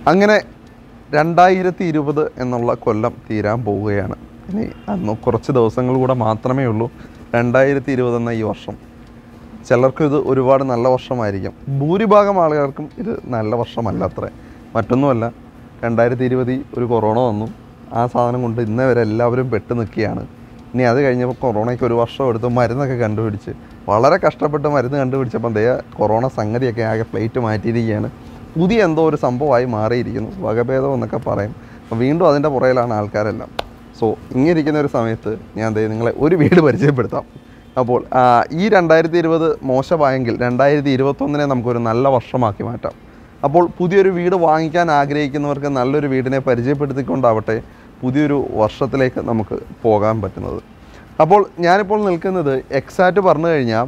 അങ്ങനെ രണ്ടായിരത്തി ഇരുപത് എന്നുള്ള കൊല്ലം തീരാൻ പോവുകയാണ് ഇനി അന്ന് കുറച്ച് ദിവസങ്ങൾ കൂടെ മാത്രമേ ഉള്ളൂ രണ്ടായിരത്തി ഇരുപത് എന്ന ഈ വർഷം ചിലർക്ക് ഇത് ഒരുപാട് നല്ല വർഷമായിരിക്കും ഭൂരിഭാഗം ആളുകൾക്കും ഇത് നല്ല വർഷമല്ല അത്ര മറ്റൊന്നുമല്ല രണ്ടായിരത്തി ഇരുപതിൽ ഒരു കൊറോണ വന്നു ആ സാധനം കൊണ്ട് ഇന്നേ വരെ എല്ലാവരും പെട്ട് നിൽക്കുകയാണ് ഇനി അത് കഴിഞ്ഞപ്പോൾ കൊറോണയ്ക്ക് ഒരു വർഷം എടുത്ത് മരുന്നൊക്കെ കണ്ടുപിടിച്ച് വളരെ കഷ്ടപ്പെട്ട് മരുന്ന് കണ്ടുപിടിച്ചപ്പോൾ ദേ കൊറോണ സംഗതിയൊക്കെ ആകെ പ്ലേറ്റ് മാറ്റിയിരിക്കുകയാണ് പുതിയ എന്തോ ഒരു സംഭവമായി മാറിയിരിക്കുന്നു വകഭേദം എന്നൊക്കെ പറയും അപ്പോൾ വീണ്ടും അതിൻ്റെ പുറയിലാണ് ആൾക്കാരെല്ലാം സോ ഇങ്ങിരിക്കുന്ന ഒരു സമയത്ത് ഞാൻ ദേ നിങ്ങളെ ഒരു വീട് പരിചയപ്പെടുത്താം അപ്പോൾ ആ, ഈ രണ്ടായിരത്തി ഇരുപത് മോശമായെങ്കിൽ രണ്ടായിരത്തി ഇരുപത്തൊന്നിനെ നമുക്കൊരു നല്ല വർഷമാക്കി മാറ്റാം അപ്പോൾ പുതിയൊരു വീട് വാങ്ങിക്കാൻ ആഗ്രഹിക്കുന്നവർക്ക് നല്ലൊരു വീടിനെ പരിചയപ്പെടുത്തിക്കൊണ്ടാവട്ടെ പുതിയൊരു വർഷത്തിലേക്ക് നമുക്ക് പോകാൻ പറ്റുന്നത് അപ്പോൾ ഞാനിപ്പോൾ നിൽക്കുന്നത് എക്സാക്റ്റ് പറഞ്ഞു കഴിഞ്ഞാൽ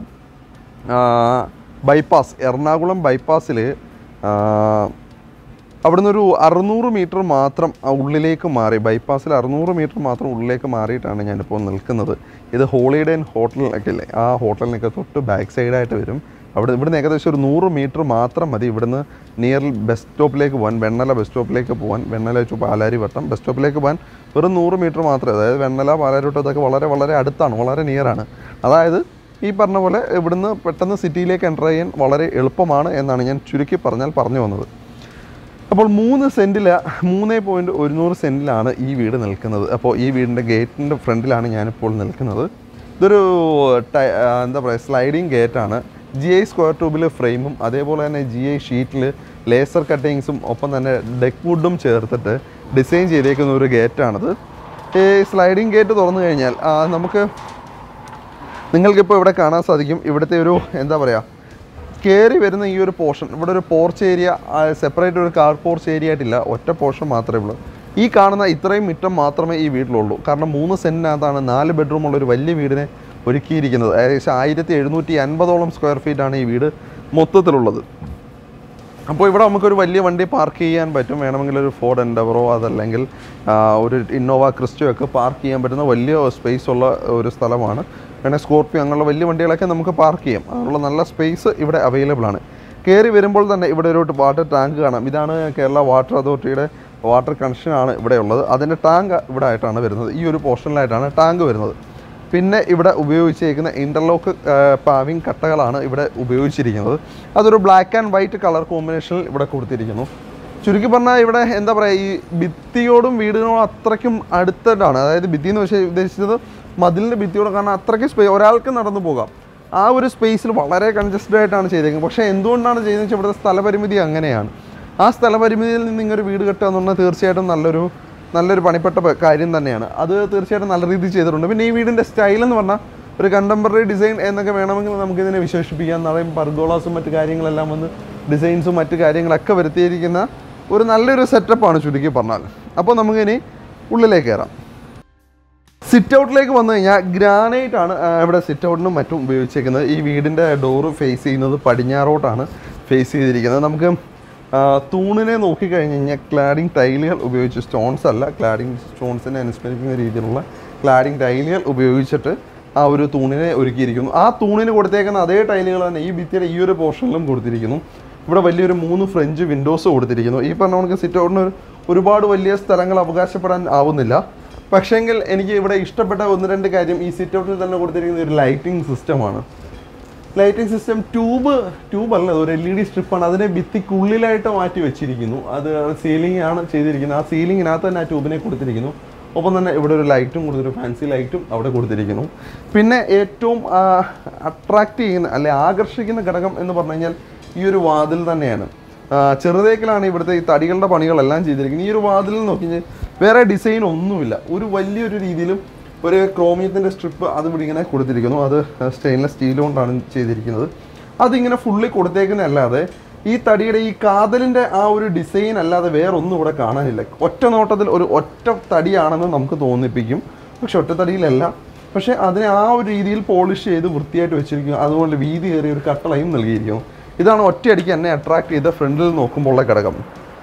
ബൈപ്പാസ് എറണാകുളം ബൈപ്പാസിൽ അവിടുന്ന് ഒരു അറുന്നൂറ് മീറ്റർ മാത്രം ആ ഉള്ളിലേക്ക് മാറി ബൈപ്പാസിൽ അറുന്നൂറ് മീറ്റർ മാത്രം ഉള്ളിലേക്ക് മാറിയിട്ടാണ് ഞാനിപ്പോൾ നിൽക്കുന്നത് ഇത് ഹോളിഡേ ഇൻ ഹോട്ടലിലൊക്കെ ഇല്ലേ ആ ഹോട്ടലിനൊക്കെ തൊട്ട് ബാക്ക് സൈഡായിട്ട് വരും അവിടെ ഇവിടുന്ന് ഏകദേശം ഒരു നൂറ് മീറ്റർ മാത്രം മതി ഇവിടുന്ന് നിയർ ബസ് സ്റ്റോപ്പിലേക്ക് പോകാൻ വെണ്ണല ബസ് സ്റ്റോപ്പിലേക്ക് പോകാൻ വെണ്ണല ടു പാലാരി വട്ടം ബസ് സ്റ്റോപ്പിലേക്ക് പോകാൻ വെറും നൂറ് മീറ്റർ മാത്രമേ അതായത് വെണ്ണല പാലാരി വട്ടം ഇതൊക്കെ വളരെ വളരെ അടുത്താണ് വളരെ നിയറാണ് അതായത് ഈ പറഞ്ഞ പോലെ ഇവിടുന്ന് പെട്ടെന്ന് സിറ്റിയിലേക്ക് എൻ്റർ ചെയ്യാൻ വളരെ എളുപ്പമാണ് എന്നാണ് ഞാൻ ചുരുക്കി പറഞ്ഞാൽ പറഞ്ഞു വന്നത് അപ്പോൾ മൂന്ന് സെൻറ്റിൽ മൂന്ന് പോയിൻറ്റ് ഒരുന്നൂറ് സെൻറ്റിലാണ് ഈ വീട് നിൽക്കുന്നത് അപ്പോൾ ഈ വീടിൻ്റെ ഗേറ്റിൻ്റെ ഫ്രണ്ടിലാണ് ഞാനിപ്പോൾ നിൽക്കുന്നത് ഇതൊരു ടൈ ആ, എന്താ പറയുക സ്ലൈഡിങ് ഗേറ്റാണ് ജി ഐ സ്ക്വയർ ട്യൂബിൽ ഫ്രെയിമും അതേപോലെ തന്നെ ജി ഐ ഷീറ്റിൽ ലേസർ കട്ടിങ്സും ഒപ്പം തന്നെ ഡെക്ക് വുഡും ചേർത്തിട്ട് ഡിസൈൻ ചെയ്തേക്കുന്ന ഒരു ഗേറ്റാണിത് ഈ സ്ലൈഡിങ് ഗേറ്റ് തുറന്നു കഴിഞ്ഞാൽ ആ, നമുക്ക് നിങ്ങൾക്കിപ്പോൾ ഇവിടെ കാണാൻ സാധിക്കും ഇവിടുത്തെ ഒരു എന്താ പറയുക കയറി വരുന്ന ഈ ഒരു പോർഷൻ ഇവിടെ ഒരു പോർച്ച് ഏരിയ സെപ്പറേറ്റ് ഒരു കാർ പോർച്ച് ഏരിയ ആയിട്ടില്ല ഒറ്റ പോർഷൻ മാത്രമേ ഉള്ളൂ ഈ കാണുന്ന ഇത്രയും മുറ്റം മാത്രമേ ഈ വീട്ടിലുള്ളൂ കാരണം മൂന്ന് സെൻറ്റിനകത്താണ് നാല് ബെഡ്റൂമുള്ള ഒരു വലിയ വീടിനെ ഒരുക്കിയിരിക്കുന്നത് ഏകദേശം ആയിരത്തി എഴുന്നൂറ്റി അൻപതോളം സ്ക്വയർ ഫീറ്റാണ് ഈ വീട് മൊത്തത്തിലുള്ളത് അപ്പോൾ ഇവിടെ നമുക്കൊരു വലിയ വണ്ടി പാർക്ക് ചെയ്യാൻ പറ്റും വേണമെങ്കിൽ ഒരു ഫോർഡ് എൻഡവറോ അതല്ലെങ്കിൽ ആ, ഒരു ഇന്നോവ ക്രിസ്റ്റോ ഒക്കെ പാർക്ക് ചെയ്യാൻ പറ്റുന്ന വലിയ സ്പേസ് ഉള്ള ഒരു സ്ഥലമാണ് വേണേൽ സ്കോർപ്പിയോ അങ്ങനെയുള്ള വലിയ വണ്ടികളൊക്കെ നമുക്ക് പാർക്ക് ചെയ്യാം അതിനുള്ള നല്ല സ്പേസ് ഇവിടെ അവൈലബിൾ ആണ് കയറി വരുമ്പോൾ തന്നെ ഇവിടെ ഒരു വാട്ടർ ടാങ്ക് കാണാം ഇതാണ് കേരള വാട്ടർ അതോറിറ്റിയുടെ വാട്ടർ കണക്ഷനാണ് ഇവിടെ ഉള്ളത് അതിൻ്റെ ടാങ്ക് ഇവിടെ ആയിട്ടാണ് വരുന്നത് ഈ ഒരു പോർഷനിലായിട്ടാണ് ടാങ്ക് വരുന്നത് പിന്നെ ഇവിടെ ഉപയോഗിച്ചിരിക്കുന്ന ഇൻ്റർലോക്ക് പാവിങ് കട്ടകളാണ് ഇവിടെ ഉപയോഗിച്ചിരിക്കുന്നത് അതൊരു ബ്ലാക്ക് ആൻഡ് വൈറ്റ് കളർ കോമ്പിനേഷനിൽ ഇവിടെ കൊടുത്തിരിക്കുന്നു ചുരുക്കി പറഞ്ഞാൽ ഇവിടെ എന്താ പറയുക ഈ ഭിത്തിയോടും വീടിനോടും അത്രയ്ക്കും അടുത്തിട്ടാണ് അതായത് ഭിത്തി എന്ന് വെച്ചാൽ ഉദ്ദേശിച്ചത് മതിലിൻ്റെ ഭിത്തിയോട് കാരണം അത്രയ്ക്ക് സ്പേസ് ഒരാൾക്ക് നടന്നു പോകാം ആ ഒരു സ്പേസിൽ വളരെ കൺജസ്റ്റഡ് ആയിട്ടാണ് ചെയ്തേക്കുന്നത് പക്ഷേ എന്തുകൊണ്ടാണ് ചെയ്യുന്നത് വെച്ചാൽ ഇവിടുത്തെ സ്ഥലപരിമിതി അങ്ങനെയാണ് ആ സ്ഥലപരിമിതിയിൽ നിന്ന് ഇങ്ങനെ ഒരു വീട് കെട്ടുക എന്ന് പറഞ്ഞാൽ തീർച്ചയായിട്ടും നല്ലൊരു നല്ലൊരു പണിപ്പെട്ട പ- കാര്യം തന്നെയാണ് അത് തീർച്ചയായിട്ടും നല്ല രീതിയിൽ ചെയ്തിട്ടുണ്ട് പിന്നെ ഈ വീടിൻ്റെ സ്റ്റൈൽ എന്ന് പറഞ്ഞാൽ ഒരു കണ്ടംപററി ഡിസൈൻ എന്നൊക്കെ വേണമെങ്കിൽ നമുക്കിതിനെ വിശേഷിപ്പിക്കാം എന്ന് പറയും പർഗോളാസും മറ്റു കാര്യങ്ങളെല്ലാം വന്ന് ഡിസൈൻസും മറ്റു കാര്യങ്ങളൊക്കെ വരുത്തിയിരിക്കുന്ന ഒരു നല്ലൊരു സെറ്റപ്പാണ് ചുരുക്കി പറഞ്ഞാൽ അപ്പോൾ നമുക്കിനി ഉള്ളിലേക്ക് കയറാം സിറ്റ് ഔട്ടിലേക്ക് വന്നു കഴിഞ്ഞാൽ ഗ്രാനൈറ്റ് ആണ് ആ, ഇവിടെ സിറ്റ് ഔട്ടിനും മറ്റും ഉപയോഗിച്ചേക്കുന്നത് ഈ വീടിൻ്റെ ഡോറ് ഫേസ് ചെയ്യുന്നത് പടിഞ്ഞാറോട്ടാണ് ഫേസ് ചെയ്തിരിക്കുന്നത് നമുക്ക് ആ, തൂണിനെ നോക്കിക്കഴിഞ്ഞ് കഴിഞ്ഞാൽ ക്ലാഡിംഗ് ടൈലുകൾ ഉപയോഗിച്ച് സ്റ്റോൺസ് അല്ല ക്ലാഡിംഗ് സ്റ്റോൺസിനെ അനുസ്മരിക്കുന്ന രീതിയിലുള്ള ക്ലാഡിംഗ് ടൈലുകൾ ഉപയോഗിച്ചിട്ട് ആ ഒരു തൂണിനെ ഒരുക്കിയിരിക്കുന്നു ആ തൂണിന് കൊടുത്തേക്കുന്ന അതേ ടൈലുകൾ തന്നെ ഈ ഭിത്തിയുടെ ഈ ഒരു പോർഷനിലും കൊടുത്തിരിക്കുന്നു ഇവിടെ വലിയൊരു മൂന്ന് ഫ്രഞ്ച് വിൻഡോസ് കൊടുത്തിരിക്കുന്നു ഈ പറഞ്ഞ കണക്ക് സിറ്റ് ഔട്ടിന് ഒരു- ഒരുപാട് വലിയ സ്ഥലങ്ങൾ അവകാശപ്പെടാൻ ആവുന്നില്ല പക്ഷേങ്കിൽ എനിക്ക് ഇവിടെ ഇഷ്ടപ്പെട്ട ഒന്ന് രണ്ട് കാര്യം ഈ സിറ്റ് ഔട്ടിൽ തന്നെ കൊടുത്തിരിക്കുന്ന ഒരു ലൈറ്റിംഗ് സിസ്റ്റമാണ് ലൈറ്റിംഗ് സിസ്റ്റം ട്യൂബ് ട്യൂബ് അല്ല ഒരു എൽ ഇ ഡി സ്ട്രിപ്പാണ് അതിനെ ഭിത്തിക്കുള്ളിലായിട്ട് മാറ്റി വെച്ചിരിക്കുന്നു അത് സീലിംഗ് ആണ് ചെയ്തിരിക്കുന്നത് ആ സീലിങ്ങിനകത്ത് തന്നെ ആ ട്യൂബിനെ കൊടുത്തിരിക്കുന്നു ഒപ്പം തന്നെ ഇവിടെ ഒരു ലൈറ്റും കൊടുത്തൊരു ഫാൻസി ലൈറ്റും അവിടെ കൊടുത്തിരിക്കുന്നു പിന്നെ ഏറ്റവും അട്രാക്റ്റ് ചെയ്യുന്ന അല്ലെ ആകർഷിക്കുന്ന ഘടകം എന്ന് പറഞ്ഞു കഴിഞ്ഞാൽ ഈ ഒരു വാതിൽ തന്നെയാണ് ആ, ചെറുതേക്കിലാണ് ഇവിടുത്തെ ഈ തടികളുടെ പണികളെല്ലാം ചെയ്തിരിക്കുന്നത് ഈ ഒരു വാതിൽ നോക്കി കഴിഞ്ഞാൽ വേറെ ഡിസൈൻ ഒന്നുമില്ല ഒരു വലിയൊരു രീതിയിലും ഒരു ക്രോമിയത്തിൻ്റെ സ്ട്രിപ്പ് അത് ഇവിടെ ഇങ്ങനെ കൊടുത്തിരിക്കുന്നു അത് സ്റ്റെയിൻലെസ് സ്റ്റീൽ കൊണ്ടാണ് ചെയ്തിരിക്കുന്നത് അതിങ്ങനെ ഫുള്ളി കൊടുത്തേക്കുന്നതല്ലാതെ ഈ തടിയുടെ ഈ കാതലിൻ്റെ ആ ഒരു ഡിസൈൻ അല്ലാതെ വേറെ ഒന്നും ഇവിടെ കാണാനില്ല ഒറ്റ നോട്ടത്തിൽ ഒരു ഒറ്റ തടിയാണെന്ന് നമുക്ക് തോന്നിപ്പിക്കും പക്ഷെ ഒറ്റ തടിയിലല്ല പക്ഷേ അതിനെ ആ ഒരു രീതിയിൽ പോളിഷ് ചെയ്ത് വൃത്തിയായിട്ട് വെച്ചിരിക്കുന്നു അതുപോലെ വീതി ഏറിയ ഒരു കട്ടളയും നൽകിയിരിക്കുന്നു ഇതാണ് ഒറ്റയടിക്ക് എന്നെ അട്രാക്ട് ചെയ്ത ഫ്രണ്ടിൽ നോക്കുമ്പോഴുള്ള ഘടകം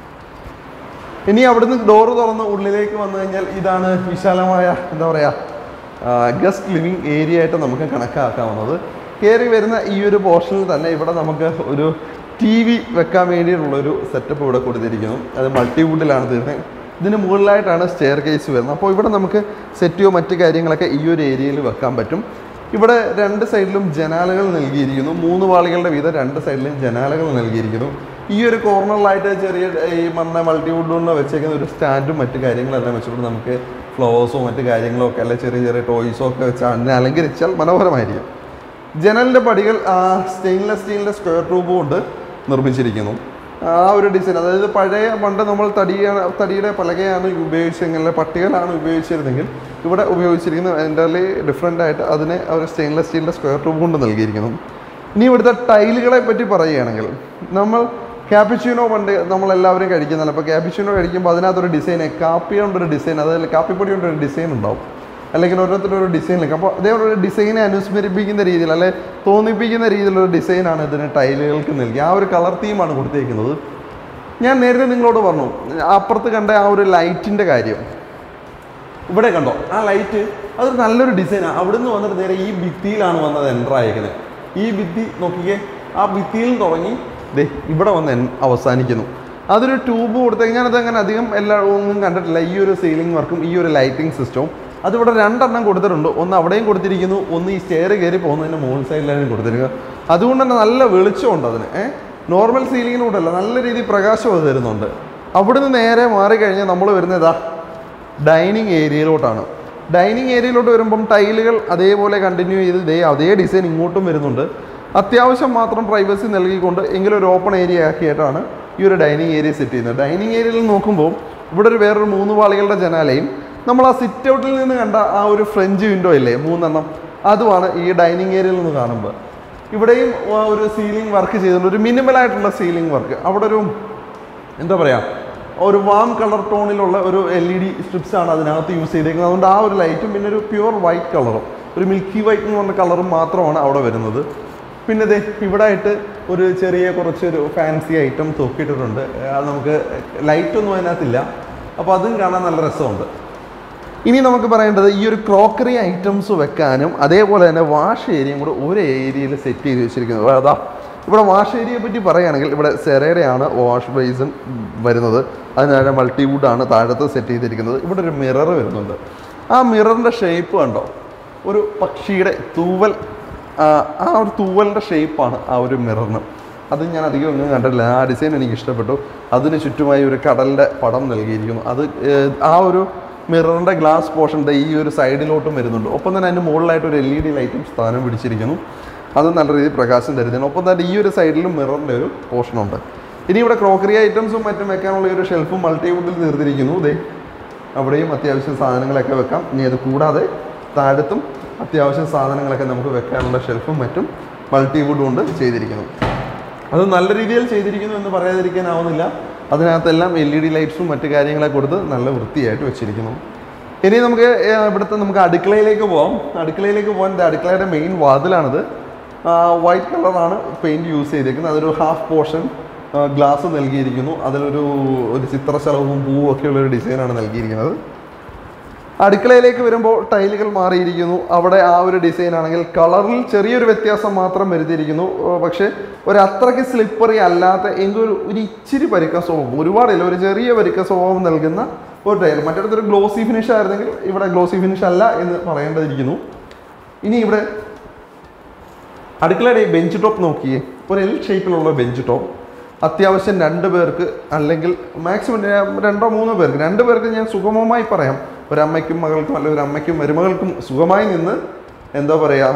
ഇനി അവിടുന്ന് ഡോറ് തുറന്ന് ഉള്ളിലേക്ക് വന്നു കഴിഞ്ഞാൽ ഇതാണ് വിശാലമായ എന്താ പറയുക ഗസ്റ്റ് ലിവിങ് ഏരിയ ആയിട്ട് നമുക്ക് കണക്കാക്കാവുന്നത് കയറി വരുന്ന ഈ ഒരു പോർഷനിൽ തന്നെ ഇവിടെ നമുക്ക് ഒരു ടി വി വെക്കാൻ വേണ്ടിയിട്ടുള്ളൊരു സെറ്റപ്പ് ഇവിടെ കൊടുത്തിരിക്കുന്നു അത് മൾട്ടിവുഡിലാണ് തീർന്നത് ഇതിന് മുകളിലായിട്ടാണ് സ്റ്റെയർ കേസ് വരുന്നത് അപ്പോൾ ഇവിടെ നമുക്ക് സെറ്റിയോ മറ്റു കാര്യങ്ങളൊക്കെ ഈ ഒരു ഏരിയയിൽ വെക്കാൻ പറ്റും ഇവിടെ രണ്ട് സൈഡിലും ജനാലകൾ നൽകിയിരിക്കുന്നു മൂന്ന് വാളികളുടെ വീതം രണ്ട് സൈഡിലും ജനാലകൾ നൽകിയിരിക്കുന്നു ഈ ഒരു കോർണറിലായിട്ട് ചെറിയ ഈ മണ്ണ മൾട്ടിവുഡ് കൊണ്ട് വെച്ചേക്കുന്ന ഒരു സ്റ്റാൻഡും മറ്റു കാര്യങ്ങളെല്ലാം വെച്ചിട്ട് നമുക്ക് ഫ്ലവേഴ്സോ മറ്റു കാര്യങ്ങളോ ഒക്കെ അല്ലെ ചെറിയ ചെറിയ ടോയ്സോ ഒക്കെ വെച്ച് അതിനെ അലങ്കരിച്ചാൽ മനോഹരമായിരിക്കും ജനലിൻ്റെ പടികൾ സ്റ്റെയിൻലെസ് സ്റ്റീലിൻ്റെ സ്ക്വയർ ട്യൂബ് കൊണ്ട് നിർമ്മിച്ചിരിക്കുന്നു ആ ഒരു ഡിസൈൻ അതായത് പഴയ പണ്ട് നമ്മൾ തടിയാണ് തടിയുടെ പലകയാണ് ഉപയോഗിച്ചെങ്കിൽ പട്ടികയിലാണ് ഉപയോഗിച്ചിരുന്നെങ്കിൽ ഇവിടെ ഉപയോഗിച്ചിരിക്കുന്ന എൻ്റർലി ഡിഫറെൻ്റ് ആയിട്ട് അതിനെ ഒരു സ്റ്റെയിൻലെസ് സ്റ്റീലിൻ്റെ സ്ക്വയർ ട്യൂബ് കൊണ്ട് നൽകിയിരിക്കുന്നു ഇനി ഇവിടുത്തെ ടൈലുകളെ പറ്റി പറയുകയാണെങ്കിൽ നമ്മൾ ക്യാപ്പിച്ചീനോ പണ്ട് നമ്മളെല്ലാവരും കഴിക്കുന്നതല്ല അപ്പോൾ ക്യാപ്പിച്ചീനോ കഴിക്കുമ്പോൾ അതിനകത്തൊരു ഡിസൈൻ കാപ്പി കൊണ്ടൊരു ഡിസൈൻ അതായത് കാപ്പിപ്പൊടി കൊണ്ടൊരു ഡിസൈൻ ഉണ്ടാവും അല്ലെങ്കിൽ ഓരോരുത്തരും ഒരു ഡിസൈൻ നിൽക്കും അപ്പോൾ അതേപോലെ ഒരു ഡിസൈനെ അനുസ്മരിപ്പിക്കുന്ന രീതിയിൽ അല്ലെ തോന്നിപ്പിക്കുന്ന രീതിയിലുള്ള ഡിസൈനാണ് ഇതിന് ടൈലുകൾക്ക് നൽകി ആ ഒരു കളർ തീമാണ് കൊടുത്തേക്കുന്നത് ഞാൻ നേരത്തെ നിങ്ങളോട് പറഞ്ഞു അപ്പുറത്ത് കണ്ട ആ ഒരു ലൈറ്റിൻ്റെ കാര്യം ഇവിടെ കണ്ടോ ആ ലൈറ്റ് അതൊരു നല്ലൊരു ഡിസൈനാണ് അവിടുന്ന് വന്നിട്ട് നേരെ ഈ ഭിത്തിയിലാണ് വന്നത് എൻ്റർ ആയിരിക്കുന്നത് ഈ ഭിത്തി നോക്കിക്കേ ആ ഭിത്തിയിൽ നിന്ന് തുടങ്ങി ദേ ഇവിടെ വന്ന് എൻ- അവസാനിക്കുന്നു അതൊരു ട്യൂബ് കൊടുത്തേക്ക് ഞാനത് അങ്ങനെ അധികം എല്ലാ ഒന്നും കണ്ടിട്ടില്ല ഈ ഒരു സീലിംഗ് വർക്കും ഈ ഒരു ലൈറ്റിംഗ് സിസ്റ്റവും അതിവിടെ രണ്ടെണ്ണം കൊടുത്തിട്ടുണ്ട് ഒന്ന് അവിടെയും കൊടുത്തിരിക്കുന്നു ഒന്ന് ഈ സ്റ്റെയർ കയറി പോകുന്നതിൻ്റെ മുകൾ സൈഡിലാണ് കൊടുത്തിരിക്കുന്നത് അതുകൊണ്ട് തന്നെ നല്ല വെളിച്ചമുണ്ട് അതിന് ഏഹ് നോർമൽ സീലിങ്ങിലൂടെ അല്ല നല്ല രീതിയിൽ പ്രകാശം അത് തരുന്നുണ്ട് അവിടുന്ന് നേരെ മാറിക്കഴിഞ്ഞാൽ നമ്മൾ വരുന്നത് ഇതാ ഡൈനിങ് ഏരിയയിലോട്ടാണ് ഡൈനിങ് ഏരിയയിലോട്ട് വരുമ്പം ടൈലുകൾ അതേപോലെ കണ്ടിന്യൂ ചെയ്ത് ദേ അതേ ഡിസൈൻ ഇങ്ങോട്ടും വരുന്നുണ്ട് അത്യാവശ്യം മാത്രം പ്രൈവസി നൽകിക്കൊണ്ട് എങ്കിലും ഒരു ഓപ്പൺ ഏരിയ ആക്കിയിട്ടാണ് ഈ ഒരു ഡൈനിങ് ഏരിയ സെറ്റ് ചെയ്യുന്നത് ഡൈനിങ് ഏരിയയിൽ നോക്കുമ്പോൾ ഇവിടെ ഒരു വേറൊരു മൂന്ന് വാളികളുടെ ജനാലയും നമ്മൾ ആ സിറ്റ് ഔട്ടിൽ നിന്ന് കണ്ട ആ ഒരു ഫ്രഞ്ച് വിൻഡോ ഇല്ലേ മൂന്നെണ്ണം അതുമാണ് ഈ ഡൈനിങ് ഏരിയയിൽ നിന്ന് കാണുമ്പോൾ ഇവിടെയും ആ ഒരു സീലിംഗ് വർക്ക് ചെയ്തിട്ടുണ്ട് ഒരു മിനിമൽ ആയിട്ടുള്ള സീലിംഗ് വർക്ക് അവിടെ ഒരു എന്താ പറയുക ഒരു വാം കളർ ടോണിലുള്ള ഒരു എൽ ഇ ഡി സ്ട്രിപ്സ് ആണ് അതിനകത്ത് യൂസ് ചെയ്തേക്കുന്നത് അതുകൊണ്ട് ആ ഒരു ലൈറ്റും പിന്നെ ഒരു പ്യുവർ വൈറ്റ് കളറും ഒരു മിൽക്കി വൈറ്റ് എന്ന് പറഞ്ഞ കളറും മാത്രമാണ് അവിടെ വരുന്നത് പിന്നെ ദേ ഇവിടെ ആയിട്ട് ഒരു ചെറിയ കുറച്ചൊരു ഫാൻസി ഐറ്റം തൂക്കിയിട്ടിട്ടുണ്ട് അത് നമുക്ക് ലൈറ്റൊന്നും അതിനകത്തില്ല അപ്പോൾ അതും കാണാൻ നല്ല രസമുണ്ട് ഇനി നമുക്ക് പറയേണ്ടത് ഈ ഒരു ക്രോക്കറി ഐറ്റംസ് വെക്കാനും അതേപോലെ തന്നെ വാഷ് ഏരിയയും കൂടെ ഒരു ഏരിയയിൽ സെറ്റ് ചെയ്ത് വെച്ചിരിക്കുന്നത് അതാ ഇവിടെ വാഷ് ഏരിയയെ പറ്റി പറയുകയാണെങ്കിൽ ഇവിടെ സെറയുടെയാണ് വാഷ് ബേസിൻ വരുന്നത് അതിനാണ് മൾട്ടിവുഡാണ് താഴത്ത് സെറ്റ് ചെയ്തിരിക്കുന്നത് ഇവിടെ ഒരു മിറർ വരുന്നുണ്ട് ആ മിററിൻ്റെ ഷേപ്പ് കണ്ടോ ഒരു പക്ഷിയുടെ തൂവൽ ആ ആ ഒരു തൂവലിൻ്റെ ഷേപ്പാണ് ആ ഒരു മിററിന് അത് ഞാൻ അധികം ഒന്നും കണ്ടിട്ടില്ല ആ ഡിസൈൻ എനിക്ക് ഇഷ്ടപ്പെട്ടു അതിന് ചുറ്റുമായി ഒരു കടലിൻ്റെ പടം നൽകിയിരിക്കുന്നു അത് ഏഹ്, ആ ഒരു മിററിൻ്റെ ഗ്ലാസ് പോർഷൻ ഈ ഒരു സൈഡിലോട്ടും വരുന്നുണ്ട് ഒപ്പം തന്നെ അതിൻ്റെ മുകളിലായിട്ട് ഒരു എൽ ഇ ഡി ലൈറ്റും സ്ഥാനം പിടിച്ചിരിക്കുന്നു അത് നല്ല രീതിയിൽ പ്രകാശം തരുന്നതാണ് ഒപ്പം തന്നെ ഈ ഒരു സൈഡിലും മിററിൻ്റെ ഒരു പോർഷനുണ്ട് ഇനി ഇവിടെ ക്രോക്കറി ഐറ്റംസും മറ്റും വെക്കാനുള്ള ഈ ഒരു ഷെൽഫും മൾട്ടിവുഡിൽ തീർത്തിരിക്കുന്നു ദേ അവിടെയും അത്യാവശ്യം സാധനങ്ങളൊക്കെ വെക്കാം ഇനി അത് കൂടാതെ താഴത്തും അത്യാവശ്യം സാധനങ്ങളൊക്കെ നമുക്ക് വെക്കാനുള്ള ഷെൽഫും മറ്റും മൾട്ടിവുഡ് കൊണ്ട് ചെയ്തിരിക്കുന്നു അത് നല്ല രീതിയിൽ ചെയ്തിരിക്കുന്നു എന്ന് പറയാതിരിക്കാനാവുന്നില്ല അതിനകത്തെല്ലാം എൽ ഇ ഡി ലൈറ്റ്സും മറ്റു കാര്യങ്ങളൊക്കെ കൊടുത്ത് നല്ല വൃത്തിയായിട്ട് വെച്ചിരിക്കുന്നു ഇനി നമുക്ക് ഏർ, ഇവിടുത്തെ നമുക്ക് അടുക്കളയിലേക്ക് പോകാം അടുക്കളയിലേക്ക് പോകാൻ ദേ അടുക്കളയുടെ മെയിൻ വാതിലാണിത് വൈറ്റ് കളറാണ് പെയിൻറ് യൂസ് ചെയ്തിരിക്കുന്നത് അതൊരു ഹാഫ് പോർഷൻ ഗ്ലാസ് നൽകിയിരിക്കുന്നു അതിലൊരു ഒരു ചിത്രശലഭവും പൂവും ഒക്കെയുള്ള ഒരു ഡിസൈനാണ് നൽകിയിരിക്കുന്നത് അടുക്കളയിലേക്ക് വരുമ്പോൾ ടൈലുകൾ മാറിയിരിക്കുന്നു അവിടെ ആ ഒരു ഡിസൈൻ ആണെങ്കിൽ കളറിൽ ചെറിയൊരു വ്യത്യാസം മാത്രം വരുത്തിയിരിക്കുന്നു ഏർ പക്ഷേ ഒരു അത്രയ്ക്ക് സ്ലിപ്പറി അല്ലാത്ത എങ്കിലും ഒരു ഇച്ചിരി പരുക്ക സ്വഭാവം ഒരുപാടില്ല ഒരു ചെറിയ പരുക്ക സ്വഭാവം നൽകുന്ന ഒരു ടൈൽ മറ്റിടത്തൊരു ഗ്ലോസി ഫിനിഷ് ആയിരുന്നെങ്കിൽ ഇവിടെ ഗ്ലോസി ഫിനിഷ് അല്ല എന്ന് പറയേണ്ടതിരിക്കുന്നു ഇനി ഇവിടെ അടുക്കളയുടെ ഈ ബെഞ്ച് ടോപ്പ് നോക്കിയേ ഒരു എൽ ഷേപ്പിലുള്ള ബെഞ്ച് ടോപ്പ് അത്യാവശ്യം രണ്ട് പേർക്ക് അല്ലെങ്കിൽ മാക്സിമം രണ്ടോ മൂന്നോ പേർക്ക് രണ്ട് പേർക്ക് ഞാൻ സുഗമമായി പറയാം ഒരമ്മയ്ക്കും മകൾക്കും അല്ലെങ്കിൽ ഒരു അമ്മയ്ക്കും മരുമകൾക്കും സുഖമായി നിന്ന് എന്താ പറയുക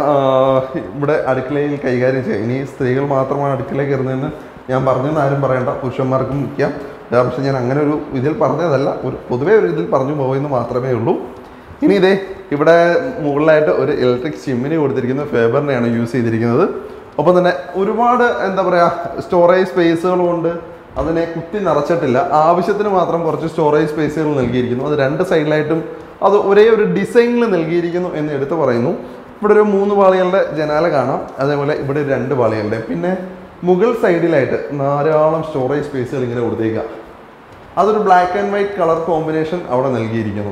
ഇവിടെ അടുക്കളയിൽ കൈകാര്യം ചെയ്യാം ഇനി സ്ത്രീകൾ മാത്രമാണ് അടുക്കളയിൽ കയറുന്നതെന്ന് ഞാൻ പറഞ്ഞെന്ന് ആരും പറയണ്ട പുരുഷന്മാർക്കും നിൽക്കാം പക്ഷെ ഞാൻ അങ്ങനെ ഒരു ഇതിൽ പറഞ്ഞതല്ല ഒരു പൊതുവേ ഒരു ഇതിൽ പറഞ്ഞു പോയെന്ന് മാത്രമേ ഉള്ളൂ ഇനി ഇതേ ഇവിടെ മുകളിലായിട്ട് ഒരു ഇലക്ട്രിക് ചിമ്മിനി കൊടുത്തിരിക്കുന്ന ഫേബറിനെയാണ് യൂസ് ചെയ്തിരിക്കുന്നത് ഒപ്പം തന്നെ ഒരുപാട് എന്താ പറയുക സ്റ്റോറേജ് സ്പേസുകൾ കൊണ്ട് അതിനെ കുത്തി നിറച്ചിട്ടില്ല ആവശ്യത്തിന് മാത്രം കുറച്ച് സ്റ്റോറേജ് സ്പേസുകൾ നൽകിയിരിക്കുന്നു അത് രണ്ട് സൈഡിലായിട്ടും അത് ഒരേ ഒരു ഡിസൈനിൽ നൽകിയിരിക്കുന്നു എന്ന് എടുത്തു പറയുന്നു ഇവിടെ ഒരു മൂന്ന് പാളികളുടെ ജനാല കാണാം അതേപോലെ ഇവിടെ രണ്ട് പാളികളുടെ പിന്നെ മുകൾ സൈഡിലായിട്ട് ധാരാളം സ്റ്റോറേജ് സ്പേസുകൾ ഇങ്ങനെ കൊടുത്തേക്കുക അതൊരു black and white colour combination അവിടെ നൽകിയിരിക്കുന്നു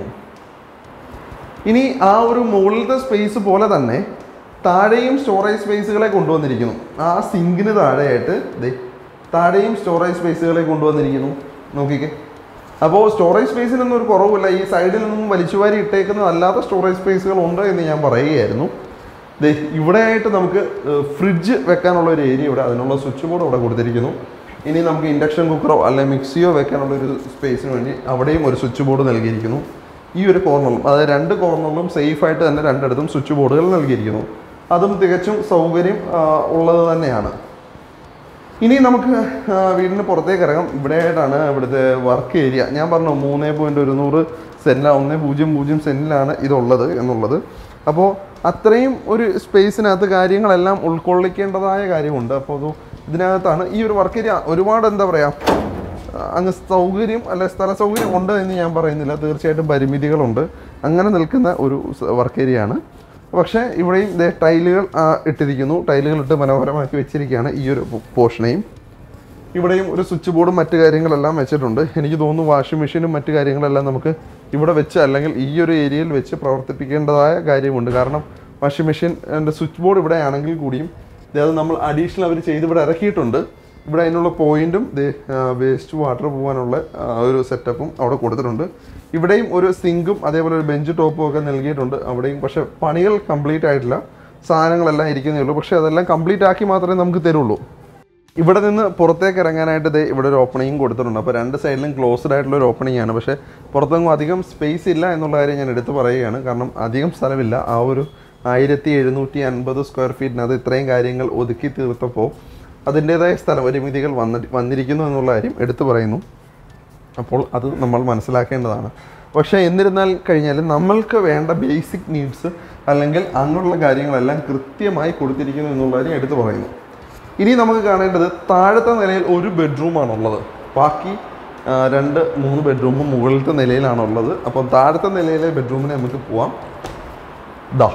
ഇനി ആ ഒരു മുകളിലത്തെ സ്പേസ് പോലെ തന്നെ താഴെയും സ്റ്റോറേജ് സ്പേസുകളെ കൊണ്ടുവന്നിരിക്കുന്നു ആ സിങ്കിന് താഴെയായിട്ട് ദേ താഴെയും സ്റ്റോറേജ് സ്പേസുകളെ കൊണ്ടുവന്നിരിക്കുന്നു നോക്കിക്കേ അപ്പോൾ സ്റ്റോറേജ് സ്പേസിനൊന്നും ഒരു കുറവില്ല ഈ സൈഡിൽ നിന്നും വലിച്ചുവാരി ഇട്ടേക്കുന്ന അല്ലാത്ത സ്റ്റോറേജ് സ്പേസുകൾ ഉണ്ട് എന്ന് ഞാൻ പറയുകയായിരുന്നു ദേ ഇവിടെയായിട്ട് നമുക്ക് ഫ്രിഡ്ജ് വെക്കാനുള്ള ഒരു ഏരിയ ഇവിടെ അതിനുള്ള സ്വിച്ച് ബോർഡ് ഇവിടെ കൊടുത്തിരിക്കുന്നു ഇനി നമുക്ക് ഇൻഡക്ഷൻ കുക്കറോ അല്ലെങ്കിൽ മിക്സിയോ വെക്കാനുള്ള ഒരു സ്പേസിന് വേണ്ടി അവിടെയും ഒരു സ്വിച്ച് ബോർഡ് നൽകിയിരിക്കുന്നു ഈ ഒരു കോർണറിലും അതായത് രണ്ട് കോർണറിലും സേഫായിട്ട് തന്നെ രണ്ടിടത്തും സ്വിച്ച് ബോർഡുകൾ നൽകിയിരിക്കുന്നു അതും തികച്ചും സൗകര്യം ആ, ഉള്ളത് തന്നെയാണ് ഇനി നമുക്ക് ആ, വീടിന് പുറത്തേക്ക് ഇറങ്ങാം ഇവിടെയായിട്ടാണ് ഇവിടുത്തെ വർക്ക് ഏരിയ ഞാൻ പറഞ്ഞു മൂന്ന് പോയിൻറ്റ് ഒരുന്നൂറ് സെൻറ്റിലാണ് ഒന്ന് പൂജ്യം പൂജ്യം സെൻറ്റിലാണ് ഇതുള്ളത് എന്നുള്ളത് അപ്പോൾ അത്രയും ഒരു സ്പേസിനകത്ത് കാര്യങ്ങളെല്ലാം ഉൾക്കൊള്ളിക്കേണ്ടതായ കാര്യമുണ്ട് അപ്പോൾ അത് ഇതിനകത്താണ് ഈ ഒരു വർക്ക് ഏരിയ ഒരുപാട് എന്താ പറയുക അങ്ങ് സൗകര്യം അല്ലെ സ്ഥല സൗകര്യം ഉണ്ട് എന്ന് ഞാൻ പറയുന്നില്ല തീർച്ചയായിട്ടും പരിമിതികളുണ്ട് അങ്ങനെ നിൽക്കുന്ന ഒരു വർക്ക് ഏരിയ ആണ് പക്ഷേ ഇവിടെയും ദേ ടൈലുകൾ ആ, ഇട്ടിരിക്കുന്നു ടൈലുകൾ ഇട്ട് മനോഹരമാക്കി വെച്ചിരിക്കുകയാണ് ഈ ഒരു പോർഷനെയും ഇവിടെയും ഒരു സ്വിച്ച് ബോർഡും മറ്റു കാര്യങ്ങളെല്ലാം വെച്ചിട്ടുണ്ട് എനിക്ക് തോന്നുന്നു വാഷിംഗ് മെഷീനും മറ്റു കാര്യങ്ങളെല്ലാം നമുക്ക് ഇവിടെ വെച്ച് അല്ലെങ്കിൽ ഈ ഒരു ഏരിയയിൽ വെച്ച് പ്രവർത്തിപ്പിക്കേണ്ടതായ കാര്യമുണ്ട് കാരണം വാഷിംഗ് മെഷീൻ സ്വിച്ച് ബോർഡ് ഇവിടെ ആണെങ്കിൽ കൂടിയും ദേ അത് നമ്മൾ അഡീഷണൽ അവർ ചെയ്ത് ഇവിടെ ഇറക്കിയിട്ടുണ്ട് ഇവിടെ അതിനുള്ള പോയിന്റും വേസ്റ്റ് വാട്ടർ പോകാനുള്ള ആ, ഒരു സെറ്റപ്പും അവിടെ കൊടുത്തിട്ടുണ്ട് ഇവിടെയും ഒരു സിങ്കും അതേപോലെ ഒരു ബെഞ്ച് ടോപ്പും ഒക്കെ നൽകിയിട്ടുണ്ട് അവിടെയും പക്ഷേ പണികൾ കംപ്ലീറ്റ് ആയിട്ടില്ല സാധനങ്ങളെല്ലാം ഇരിക്കുന്നേ ഉള്ളൂ പക്ഷേ അതെല്ലാം കംപ്ലീറ്റ് ആക്കി മാത്രമേ നമുക്ക് തരുള്ളൂ ഇവിടെ നിന്ന് പുറത്തേക്ക് ഇറങ്ങാനായിട്ട് ദേ ഇവിടെ ഒരു ഓപ്പണിംഗ് കൊടുത്തിട്ടുണ്ട് അപ്പോൾ രണ്ട് സൈഡിലും ക്ലോസ്ഡ് ആയിട്ടുള്ള ഒരു ഓപ്പണിംഗ് ആണ് പക്ഷേ പുറത്തെങ്ങും അധികം സ്പേസ് ഇല്ല എന്നുള്ള കാര്യം ഞാൻ എടുത്തു പറയുകയാണ് കാരണം അധികം സ്ഥലമില്ല ആ ഒരു ആയിരത്തി എഴുന്നൂറ്റി അൻപത് സ്ക്വയർ ഫീറ്റിനകത്ത് ഇത്രയും കാര്യങ്ങൾ ഒതുക്കി തീർത്തപ്പോൾ അതിൻ്റേതായ സ്ഥലപരിമിതികൾ വന്നി വന്നിരിക്കുന്നു എന്നുള്ള കാര്യം എടുത്തു പറയുന്നു അപ്പോൾ അത് നമ്മൾ മനസ്സിലാക്കേണ്ടതാണ് പക്ഷേ എന്നിരുന്നാൽ കഴിഞ്ഞാൽ നമ്മൾക്ക് വേണ്ട ബേസിക് നീഡ്സ് അല്ലെങ്കിൽ അങ്ങനെയുള്ള കാര്യങ്ങളെല്ലാം കൃത്യമായി കൊടുത്തിരിക്കുന്നു എന്നുള്ള കാര്യം എടുത്തു പറയുന്നു ഇനി നമുക്ക് കാണേണ്ടത് താഴത്തെ നിലയിൽ ഒരു ബെഡ്റൂമാണുള്ളത് ബാക്കി ആ, രണ്ട് മൂന്ന് ബെഡ്റൂമും മുകളിലത്തെ നിലയിലാണുള്ളത് അപ്പോൾ താഴത്തെ നിലയിലെ ബെഡ്റൂമിന് നമുക്ക് പോവാം ദാ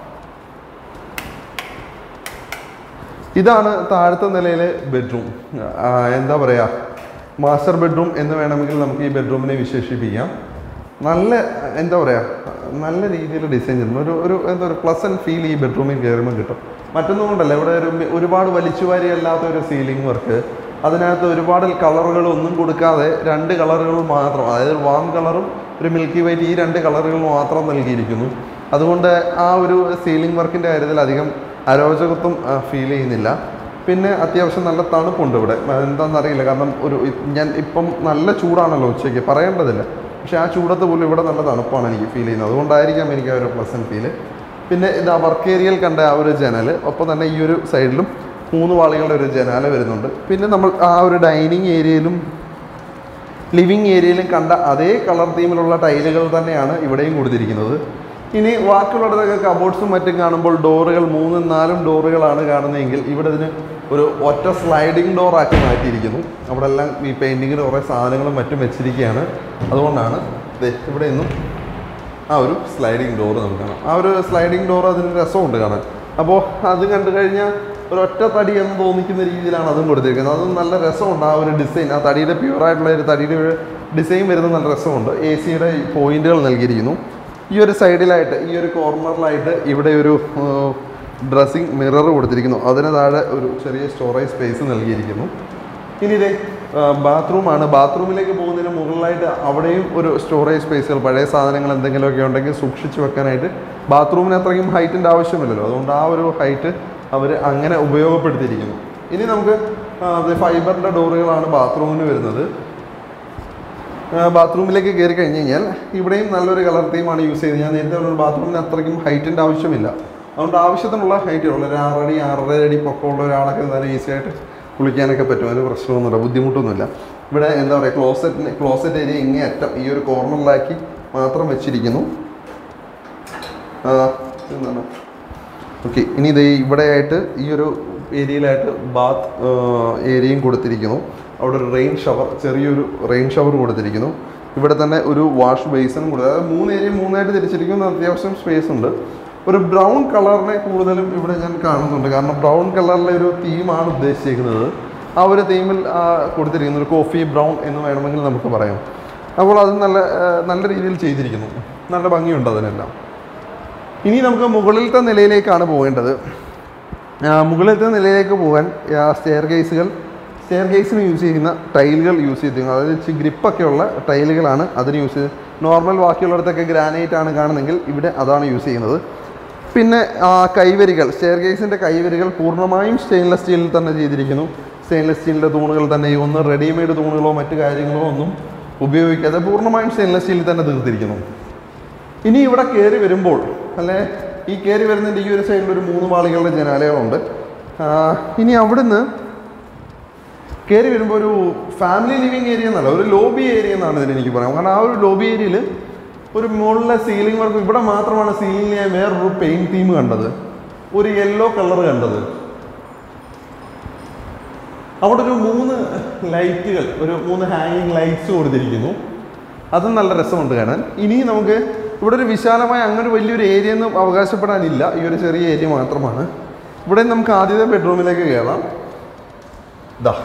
ഇതാണ് താഴത്തെ നിലയിലെ ബെഡ്റൂം ആ, എന്താ പറയുക മാസ്റ്റർ ബെഡ്റൂം എന്ന് വേണമെങ്കിൽ നമുക്ക് ഈ ബെഡ്റൂമിനെ വിശേഷിപ്പിക്കാം നല്ല എന്താ പറയുക നല്ല രീതിയിൽ ഡിസൈൻ ചെയ്യുന്നു ഒരു ഒരു എന്താ ഒരു പ്ലസൻറ്റ് ഫീൽ ഈ ബെഡ്റൂമിൽ കയറുമ്പോൾ കിട്ടും മറ്റൊന്നും കൊണ്ടല്ല ഇവിടെ ഒരു മി- ഒരുപാട് വലിച്ചുവാരി അല്ലാത്ത ഒരു സീലിംഗ് വർക്ക് അതിനകത്ത് ഒരുപാട് കളറുകൾ ഒന്നും കൊടുക്കാതെ രണ്ട് കളറുകൾ മാത്രം അതായത് വാം കളറും ഒരു മിൽക്കി വൈറ്റ് ഈ രണ്ട് കളറുകൾ മാത്രം നൽകിയിരിക്കുന്നു അതുകൊണ്ട് ആ ഒരു സീലിംഗ് വർക്കിൻ്റെ കാര്യത്തിൽ അധികം അരോചകത്വം ഫീൽ ചെയ്യുന്നില്ല പിന്നെ അത്യാവശ്യം നല്ല തണുപ്പുണ്ട് ഇവിടെ എന്താണെന്നറിയില്ല കാരണം ഒരു ഇ- ഞാൻ ഇപ്പം നല്ല ചൂടാണല്ലോ ഉച്ചയ്ക്ക് പറയേണ്ടതില്ല പക്ഷേ ആ ചൂടത്ത് പോലും ഇവിടെ നല്ല തണുപ്പാണ് എനിക്ക് ഫീൽ ചെയ്യുന്നത് അതുകൊണ്ടായിരിക്കാം എനിക്ക് ആ ഒരു പ്ലസൻറ്റ് ഫീല് പിന്നെ ഇതാ വർക്ക് ഏരിയയിൽ കണ്ട ആ ഒരു ജനൽ ഒപ്പം തന്നെ ഈ ഒരു സൈഡിലും മൂന്ന് വാളികളുടെ ഒരു ജനാല വരുന്നുണ്ട് പിന്നെ നമ്മൾ ആ ഒരു ഡൈനിങ് ഏരിയയിലും ലിവിങ് ഏരിയയിലും കണ്ട അതേ കളർ തീമിലുള്ള ടൈലുകൾ തന്നെയാണ് ഇവിടെയും കൊടുത്തിരിക്കുന്നത് ഇനി ബാക്കിയുള്ളിടത്തൊക്കെ കബോർഡ്സും മറ്റും കാണുമ്പോൾ ഡോറുകൾ മൂന്നും നാലും ഡോറുകളാണ് കാണുന്നതെങ്കിൽ ഇവിടെ ഇതിന് ഒരു ഒറ്റ സ്ലൈഡിംഗ് ഡോർ ആക്കി മാറ്റിയിരിക്കുന്നു അവിടെ എല്ലാം ഈ പെയിൻറ്റിങ്ങിന് കുറേ സാധനങ്ങളും മറ്റും വെച്ചിരിക്കുകയാണ് അതുകൊണ്ടാണ് ദേ ഇവിടെ നിന്നും ആ ഒരു സ്ലൈഡിങ് ഡോർ നമുക്ക് കാണാം ആ ഒരു സ്ലൈഡിങ് ഡോർ അതിന് രസമുണ്ട് കാണാൻ അപ്പോൾ അത് കണ്ടു കഴിഞ്ഞാൽ ഒരു ഒറ്റ തടി എന്ന് തോന്നിക്കുന്ന രീതിയിലാണ് അതും കൊടുത്തിരിക്കുന്നത് അതും നല്ല രസമുണ്ട് ആ ഒരു ഡിസൈൻ ആ തടിയുടെ പ്യുവറായിട്ടുള്ള ഒരു തടിയുടെ ഒരു ഡിസൈൻ വരുന്നത് നല്ല രസമുണ്ട് എ സിയുടെ പോയിന്റുകൾ നൽകിയിരിക്കുന്നു ഈ ഒരു സൈഡിലായിട്ട് ഈ ഒരു കോർണറിലായിട്ട് ഇവിടെ ഒരു ഡ്രസ്സിങ് മിറർ കൊടുത്തിരിക്കുന്നു അതിന് താഴെ ഒരു ചെറിയ സ്റ്റോറേജ് സ്പേസ് നൽകിയിരിക്കുന്നു ഇനി ഇതേ ബാത്റൂമാണ് ബാത്റൂമിലേക്ക് പോകുന്നതിന് മുകളിലായിട്ട് അവിടെയും ഒരു സ്റ്റോറേജ് സ്പേസുകൾ പഴയ സാധനങ്ങൾ എന്തെങ്കിലുമൊക്കെ ഉണ്ടെങ്കിൽ സൂക്ഷിച്ച് വെക്കാനായിട്ട് ബാത്റൂമിന് അത്രയും ഹൈറ്റിൻ്റെ ആവശ്യമില്ലല്ലോ അതുകൊണ്ട് ആ ഒരു ഹൈറ്റ് അവർ അങ്ങനെ ഉപയോഗപ്പെടുത്തിയിരിക്കുന്നു ഇനി നമുക്ക് ഫൈബറിൻ്റെ ഡോറുകളാണ് ബാത്റൂമിന് വരുന്നത് ബാത്റൂമിലേക്ക് കയറി കഴിഞ്ഞ് കഴിഞ്ഞാൽ ഇവിടെയും നല്ലൊരു കളർ തീമാണ് യൂസ് ചെയ്തത് ഞാൻ നേരത്തെ പറഞ്ഞ ബാത്റൂമിന് അത്രയ്ക്കും ഹൈറ്റിൻ്റെ ആവശ്യമില്ല അതുകൊണ്ട് ആവശ്യത്തിനുള്ള ഹൈറ്റ് ഉള്ള ഒരു ആറടി ആറര അടി പൊക്കമുള്ള ഒരാളൊക്കെ നല്ല ഈസി ആയിട്ട് കുളിക്കാനൊക്കെ പറ്റും അതിന് പ്രശ്നമൊന്നുമില്ല ബുദ്ധിമുട്ടൊന്നുമില്ല ഇവിടെ എന്താ പറയുക ക്ലോസറ്റിന് ക്ലോസറ്റ് ഏരിയ ഇങ്ങേ അറ്റം ഈ ഒരു കോർണറിലാക്കി മാത്രം വെച്ചിരിക്കുന്നു ആ, എന്താണ് ഓക്കെ ഇനി ഇത് ഇവിടെയായിട്ട് ഈ ഒരു ഏരിയയിലായിട്ട് ബാത്ത് ഏരിയയും കൊടുത്തിരിക്കുന്നു അവിടെ ഒരു റെയിൻ ഷവർ ചെറിയൊരു റെയിൻ ഷവർ കൊടുത്തിരിക്കുന്നു ഇവിടെ തന്നെ ഒരു വാഷ് ബേസിനും കൊടുത്തു അതായത് മൂന്ന് ഏരിയ മൂന്നായിട്ട് തിരിച്ചിരിക്കുന്നു അത്യാവശ്യം സ്പേസ് ഉണ്ട് ഒരു ബ്രൗൺ കളറിനെ കൂടുതലും ഇവിടെ ഞാൻ കാണുന്നുണ്ട് കാരണം ബ്രൗൺ കളറിലെ ഒരു തീമാണ് ഉദ്ദേശിച്ചിരിക്കുന്നത് ആ ഒരു തീമിൽ കൊടുത്തിരിക്കുന്നു ഒരു കോഫി ബ്രൗൺ എന്ന് വേണമെങ്കിൽ നമുക്ക് പറയാം അപ്പോൾ അത് നല്ല ആ, നല്ല രീതിയിൽ ചെയ്തിരിക്കുന്നു നല്ല ഭംഗിയുണ്ട് അതിനെല്ലാം ഇനി നമുക്ക് മുകളിലത്തെ നിലയിലേക്കാണ് പോകേണ്ടത് ആ, മുകളിലത്തെ നിലയിലേക്ക് പോകാൻ സ്റ്റെയർ കേസുകൾ സ്റ്റെയർ കേസിന് യൂസ് ചെയ്യുന്ന ടൈലുകൾ യൂസ് ചെയ്തിരിക്കുന്നത് അതായത് ഇച്ചിരി ഗ്രിപ്പൊക്കെ ഉള്ള ടൈലുകളാണ് അതിന് യൂസ് ചെയ്ത് നോർമൽ ബാക്കിയുള്ളിടത്തൊക്കെ ഗ്രാനൈറ്റ് ആണ് കാണുന്നെങ്കിൽ ഇവിടെ അതാണ് യൂസ് ചെയ്യുന്നത് പിന്നെ ആ, കൈവരികൾ സ്റ്റെയർ കേസിൻ്റെ കൈവരികൾ പൂർണ്ണമായും സ്റ്റെയിൻലെസ് സ്റ്റീലിൽ തന്നെ ചെയ്തിരിക്കുന്നു സ്റ്റെയിൻലെസ് സ്റ്റീലിൻ്റെ തൂണുകൾ തന്നെ ഈ ഒന്ന് റെഡിമെയ്ഡ് തൂണുകളോ മറ്റു കാര്യങ്ങളോ ഒന്നും ഉപയോഗിക്കാതെ പൂർണ്ണമായും സ്റ്റെയിൻലെസ് സ്റ്റീലിൽ തന്നെ തീർത്തിരിക്കുന്നു ഇനി ഇവിടെ കയറി വരുമ്പോൾ അല്ലെ ഈ കയറി വരുന്നതിൻ്റെ ഈ ഒരു സൈഡിൽ ഒരു മൂന്ന് പാളികളുടെ ജനാലകളുണ്ട് ആ, ഇനി അവിടുന്ന് കയറി വരുമ്പോൾ ഒരു ഫാമിലി ലിവിങ് ഏരിയ എന്നല്ല ഒരു ലോബി ഏരിയ എന്നാണ് ഇതിന് എനിക്ക് പറയാം കാരണം ആ ഒരു ലോബി ഏരിയയിൽ ഒരു മുകളിലെ സീലിംഗ് വർക്ക് ഇവിടെ മാത്രമാണ് സീലിംഗ് ഞാൻ വേറൊരു പെയിന്റ് തീം കണ്ടത് ഒരു യെല്ലോ കളർ കണ്ടത് അവിടെ ഒരു മൂന്ന് ലൈറ്റുകൾ ഒരു മൂന്ന് ഹാങ്ങിങ് ലൈറ്റ്സ് കൊടുത്തിരിക്കുന്നു അതും നല്ല രസമുണ്ട് കാണാൻ ഇനി നമുക്ക് ഇവിടെ ഒരു വിശാലമായ അങ്ങനെ ഒരു വലിയൊരു ഏരിയ ഒന്നും അവകാശപ്പെടാനില്ല ഈ ഒരു ചെറിയ ഏരിയ മാത്രമാണ് ഇവിടെ നമുക്ക് ആദ്യത്തെ ബെഡ്റൂമിലേക്ക് കയറാം ഇതാ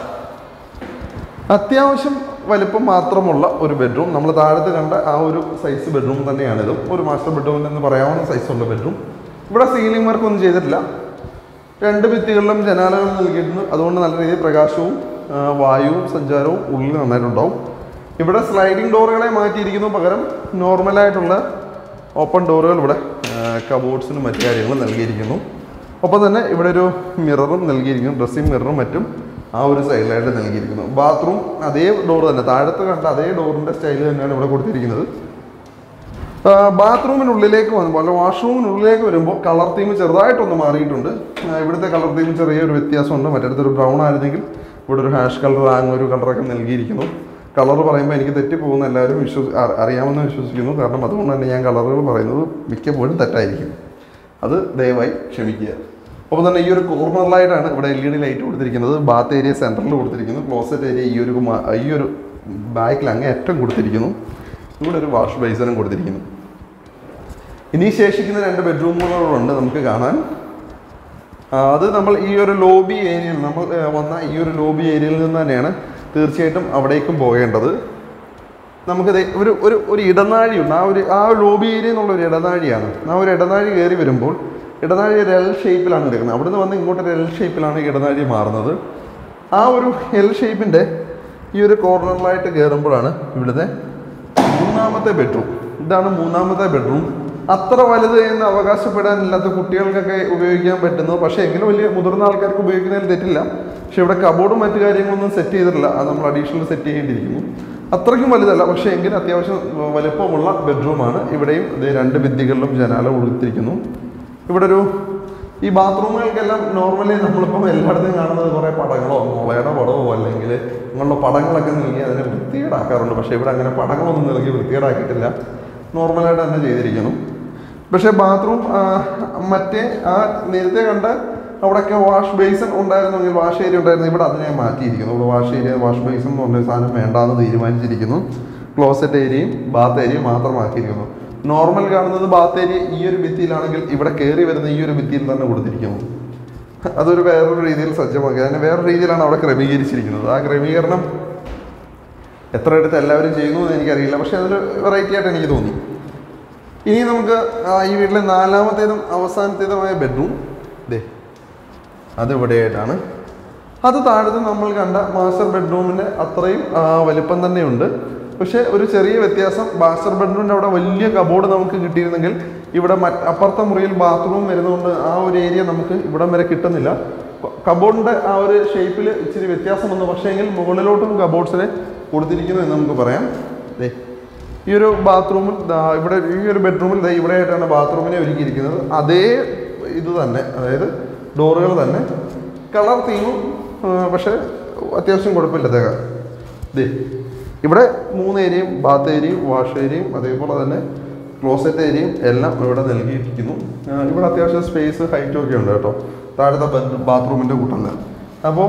അത്യാവശ്യം വലിപ്പം മാത്രമുള്ള ഒരു ബെഡ്റൂം നമ്മൾ താഴത്ത് കണ്ട ആ ഒരു സൈസ് ബെഡ്റൂം തന്നെയാണിതും ഒരു മാസ്റ്റർ ബെഡ്റൂം എന്ന് പറയാവുന്ന സൈസുള്ള ബെഡ്റൂം ഇവിടെ സീലിംഗ് വർക്ക് ഒന്നും ചെയ്തിട്ടില്ല രണ്ട് ഭിത്തികളിലും ജനാലകൾ നൽകിയിട്ടുണ്ട് അതുകൊണ്ട് നല്ല രീതിയിൽ പ്രകാശവും ആ, വായുവും സഞ്ചാരവും ഉള്ളിൽ നന്നായിട്ടുണ്ടാവും ഇവിടെ സ്ലൈഡിംഗ് ഡോറുകളെ മാറ്റിയിരിക്കുന്നു പകരം നോർമലായിട്ടുള്ള ഓപ്പൺ ഡോറുകൾ ഇവിടെ കബോർഡ്സിനും മറ്റു കാര്യങ്ങളും നൽകിയിരിക്കുന്നു ഒപ്പം തന്നെ ഇവിടെ ഒരു മിററും നൽകിയിരിക്കുന്നു ഡ്രസ്സിംഗ് മിററും മറ്റും ആ ഒരു സൈഡിലായിട്ട് നൽകിയിരിക്കുന്നു ബാത്റൂം അതേ ഡോർ തന്നെ താഴത്ത് കണ്ട അതേ ഡോറിൻ്റെ സ്റ്റൈൽ തന്നെയാണ് ഇവിടെ കൊടുത്തിരിക്കുന്നത് ആ, ബാത്റൂമിനുള്ളിലേക്ക് വന്നപ്പോൾ അല്ല വാഷ്റൂമിനുള്ളിലേക്ക് വരുമ്പോൾ കളർ തീം ചെറുതായിട്ടൊന്ന് മാറിയിട്ടുണ്ട് ആ, ഇവിടുത്തെ കളർ തീം ചെറിയൊരു വ്യത്യാസമുണ്ട് മറ്റടുത്തൊരു ബ്രൗൺ ആയിരുന്നെങ്കിൽ ഇവിടെ ഒരു ഹാഷ് കളർ ആ ഒരു കളറൊക്കെ നൽകിയിരിക്കുന്നു കളർ പറയുമ്പോൾ എനിക്ക് തെറ്റിപ്പോകുന്ന എല്ലാവരും വിശ്വസി അ- അറിയാമെന്ന് വിശ്വസിക്കുന്നു കാരണം അതുകൊണ്ട് തന്നെ ഞാൻ കളറുകൾ പറയുന്നത് മിക്കപ്പോഴും തെറ്റായിരിക്കും അത് ദയവായി ക്ഷമിക്കുക അപ്പോൾ തന്നെ ഈ ഒരു കോർണറിലായിട്ടാണ് ഇവിടെ എൽ ഇ ഡി ലൈറ്റ് കൊടുത്തിരിക്കുന്നത് ബാത്ത് ഏരിയ സെൻറ്ററിൽ കൊടുത്തിരിക്കുന്നു ക്ലോസറ്റ് ഏരിയ ഈ ഒരു മ- ഈ ഒരു ബാക്കിൽ അങ്ങേ അറ്റം കൊടുത്തിരിക്കുന്നു ഇവിടെ ഒരു വാഷ് ബേസിനും കൊടുത്തിരിക്കുന്നു ഇനി ശേഷിക്കുന്ന രണ്ട് ബെഡ്റൂമുകളുണ്ട് നമുക്ക് കാണാൻ ആ, അത് നമ്മൾ ഈ ഒരു ലോബി ഏരിയയിൽ നമ്മൾ ഏ, വന്ന ഈ ഒരു ലോബി ഏരിയയിൽ നിന്ന് തന്നെയാണ് തീർച്ചയായിട്ടും അവിടേക്കും പോകേണ്ടത് നമുക്ക് ദേ ഒരു ഒരു ഒരു ഇടനാഴിയുണ്ട് ആ ഒരു ആ ലോബി ഏരിയ എന്നുള്ള ഒരു ഇടനാഴിയാണ് ആ ഒരു ഇടനാഴി കയറി വരുമ്പോൾ ഇടനാഴി ഒരു എൽ ഷേപ്പിലാണ് എടുക്കുന്നത് അവിടുന്ന് വന്ന് ഇങ്ങോട്ട് ഒരു എൽ ഷേപ്പിലാണ് ഈ ഇടനാഴി മാറുന്നത് ആ ഒരു എൽ ഷേപ്പിൻ്റെ ഈ ഒരു കോർണറിലായിട്ട് കയറുമ്പോഴാണ് ഇവിടുത്തെ മൂന്നാമത്തെ ബെഡ്റൂം ഇതാണ് മൂന്നാമത്തെ ബെഡ്റൂം അത്ര വലുത് എന്ന് അവകാശപ്പെടാനില്ലാത്ത കുട്ടികൾക്കൊക്കെ ഉപയോഗിക്കാൻ പറ്റുന്നു പക്ഷേ എങ്കിലും വലിയ മുതിർന്ന ആൾക്കാർക്ക് ഉപയോഗിക്കുന്നതിൽ തെറ്റില്ല പക്ഷേ ഇവിടെ കബോർഡും മറ്റു കാര്യങ്ങളൊന്നും സെറ്റ് ചെയ്തിട്ടില്ല അത് നമ്മൾ അഡീഷണൽ സെറ്റ് ചെയ്യേണ്ടിയിരിക്കുന്നു അത്രയ്ക്കും വലുതല്ല പക്ഷേ എങ്കിലും അത്യാവശ്യം വലുപ്പമുള്ള ബെഡ്റൂമാണ് ഇവിടെയും ഇത് രണ്ട് ഭിത്തികളിലും ജനാല കൊടുത്തിരിക്കുന്നു ഇവിടെ ഒരു ഈ ബാത്റൂമുകൾക്കെല്ലാം നോർമലി നമ്മളിപ്പം എല്ലായിടത്തും കാണുന്നത് കുറേ പടങ്ങളോ മുളയുടെ പടമോ അല്ലെങ്കിൽ ഇങ്ങനെയുള്ള പടങ്ങളൊക്കെ നൽകി അതിനെ വൃത്തികേടാക്കാറുണ്ട് പക്ഷേ ഇവിടെ അങ്ങനെ പടങ്ങളൊന്നും നൽകി വൃത്തികേടാക്കിയിട്ടില്ല നോർമലായിട്ട് തന്നെ ചെയ്തിരിക്കുന്നു പക്ഷേ ബാത്റൂം മറ്റേ ആ നേരത്തെ കണ്ട അവിടെയൊക്കെ വാഷ് ബേസിൻ ഉണ്ടായിരുന്നെങ്കിൽ വാഷ് ഏരിയ ഉണ്ടായിരുന്നു ഇവിടെ അതിനെ മാറ്റിയിരിക്കുന്നു ഇവിടെ വാഷ് ഏരിയ വാഷ് ബേസിൻ എന്ന് പറഞ്ഞ സാധനം വേണ്ടാന്ന് തീരുമാനിച്ചിരിക്കുന്നു ക്ലോസറ്റ് ഏരിയയും ബാത്ത് ഏരിയയും മാത്രമാക്കിയിരിക്കുന്നു നോർമൽ കാണുന്നത് ബാത്ത് ഏരിയ ഈ ഒരു ഭിത്തിയിലാണെങ്കിൽ ഇവിടെ കയറി വരുന്ന ഈ ഒരു ഭിത്തിയിൽ തന്നെ കൊടുത്തിരിക്കുന്നു അതൊരു വേറൊരു രീതിയിൽ സജ്ജമാക്കി അതിനെ വേറൊരു രീതിയിലാണ് അവിടെ ക്രമീകരിച്ചിരിക്കുന്നത് ആ ക്രമീകരണം എത്ര എടുത്ത് എല്ലാവരും ചെയ്യുന്നു എന്ന് എനിക്കറിയില്ല പക്ഷേ അതൊരു വെറൈറ്റി ആയിട്ട് എനിക്ക് തോന്നി ഇനി നമുക്ക് ആ, ഈ വീട്ടിലെ നാലാമത്തേതും അവസാനത്തേതുമായ ബെഡ്റൂം ദേ അത് ഇവിടെയായിട്ടാണ് അത് താഴത്ത് നമ്മൾ കണ്ട മാസ്റ്റർ ബെഡ്റൂമിൻ്റെ അത്രയും ആ, വലിപ്പം തന്നെയുണ്ട് പക്ഷേ ഒരു ചെറിയ വ്യത്യാസം മാസ്റ്റർ ബെഡ്റൂമിൻ്റെ അവിടെ വലിയ കബോർഡ് നമുക്ക് കിട്ടിയിരുന്നെങ്കിൽ ഇവിടെ മറ്റ് അപ്പുറത്തെ മുറിയിൽ ബാത്റൂം വരുന്നതുകൊണ്ട് ആ ഒരു ഏരിയ നമുക്ക് ഇവിടം വരെ കിട്ടുന്നില്ല കബോർഡിൻ്റെ ആ ഒരു ഷേപ്പിൽ ഇച്ചിരി വ്യത്യാസം വന്നു പക്ഷേ എങ്കിൽ മുകളിലോട്ടും കബോർഡ്സിനെ കൊടുത്തിരിക്കുന്നു എന്ന് നമുക്ക് പറയാം ദേ ഈ ഒരു ബാത്റൂമിൽ ദാ ഇവിടെ ഈ ഒരു ബെഡ്റൂമിൽ ദാ ഇവിടെയായിട്ടാണ് ബാത്റൂമിനെ ഒരുക്കിയിരിക്കുന്നത് അതേ ഇത് തന്നെ അതായത് ഡോറുകൾ തന്നെ കളർ തീമും പക്ഷേ അത്യാവശ്യം കുഴപ്പമില്ലാത്ത ദേ ഇവിടെ മൂന്ന് ഏരിയയും ബാത്ത് ഏരിയയും വാഷ് ഏരിയയും അതേപോലെ തന്നെ ക്ലോസറ്റ് ഏരിയയും എല്ലാം ഇവിടെ നൽകിയിരിക്കുന്നു ആ, ഇവിടെ അത്യാവശ്യം സ്പേസ് ഹൈറ്റും ഒക്കെ ഉണ്ട് കേട്ടോ താഴത്തെ ബാത്റൂമിൻ്റെ കൂട്ടല്ല അപ്പോൾ